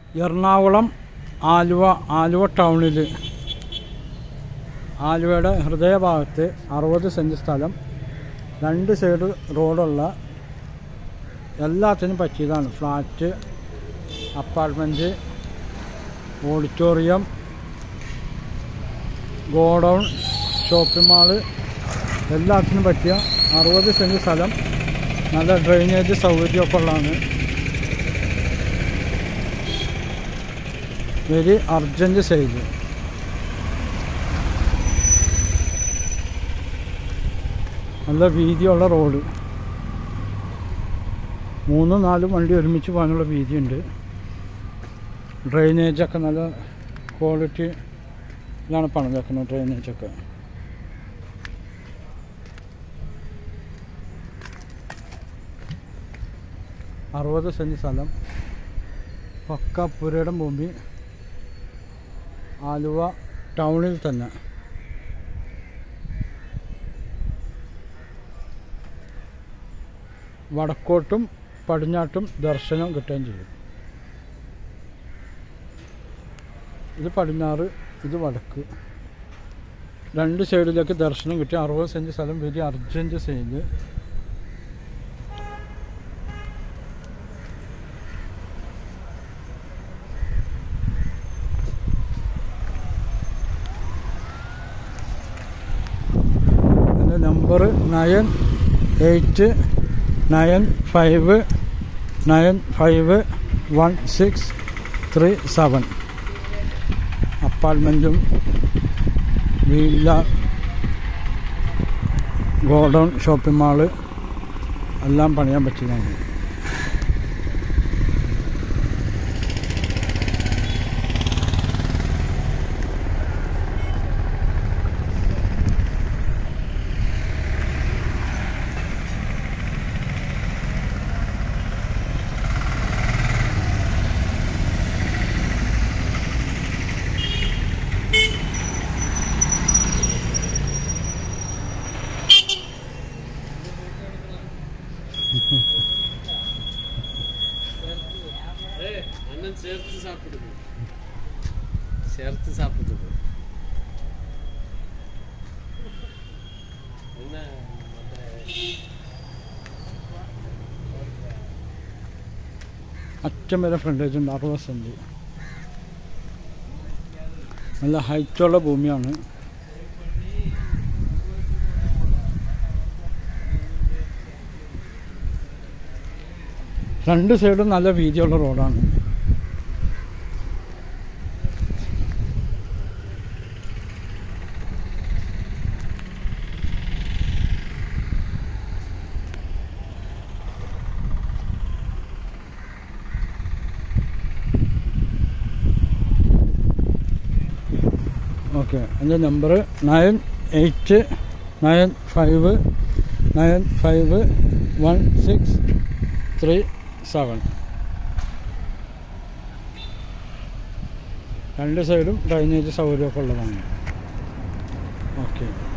എറണാകുളം ആലുവ ആലുവ ടൗണിൽ ആലുവയുടെ ഹൃദയഭാഗത്ത് അറുപത് സെൻറ്റ് സ്ഥലം രണ്ട് സൈഡ് റോഡുള്ള എല്ലാത്തിനും പറ്റിയതാണ് flat apartment auditorium godown shopping mall എല്ലാത്തിനും പറ്റിയ അറുപത് സെൻറ്റ് സ്ഥലം നല്ല ഡ്രെയിനേജ് സൗകര്യമൊക്കെ ഉള്ളതാണ് വെരി അർജൻറ്റ് സെയിൽ നല്ല വീതിയുള്ള റോഡ് മൂന്നും നാലും വണ്ടി ഒരുമിച്ച് പോകാനുള്ള വീതിയുണ്ട് ഡ്രെയിനേജൊക്കെ നല്ല ക്വാളിറ്റി ഇതാണ് പണിതേക്കുന്നത് ഡ്രെയിനേജൊക്കെ അറുപത് സെൻറ്റ് സ്ഥലം പക്ക പുരയിടം ഭൂമി ആലുവ ടൗണിൽ തന്നെ വടക്കോട്ടും പടിഞ്ഞാട്ടും ദർശനം കിട്ടുകയും ചെയ്യും ഇത് പടിഞ്ഞാറ് ഇത് വടക്ക് രണ്ട് സൈഡിലേക്ക് ദർശനം കിട്ടി അറുപത് സെൻറ്റ് സ്ഥലം വലിയ അർജൻറ്റ് സെയില് എൻ്റെ number nine eight nine five nine five one six three seven അപ്പാർട്ട്മെൻറ്റും വീല്ല ഗോഡൗൺ ഷോപ്പിംഗ് മാള് എല്ലാം പണിയാൻ പറ്റിയതാണ് ஏய், அண்ணன் சேர்த்து சாப்பிடுது சேர்த்து சாப்பிடுது என்ன மத்த- അറ്റം വരെ ഫ്രണ്ടേജ് ഉണ്ട് അറുപത് സെൻറ്റ് നല്ല ഹൈറ്റുള്ള ഭൂമിയാണ് രണ്ട് സൈഡും നല്ല വീതിയുള്ള റോഡാണ് ഓക്കെ എൻ്റെ number nine eight nine five nine five one six three seven രണ്ട് സൈഡും ഡ്രൈനേജ് സൗകര്യമൊക്കെ ഉള്ളതാണ് ഓക്കെ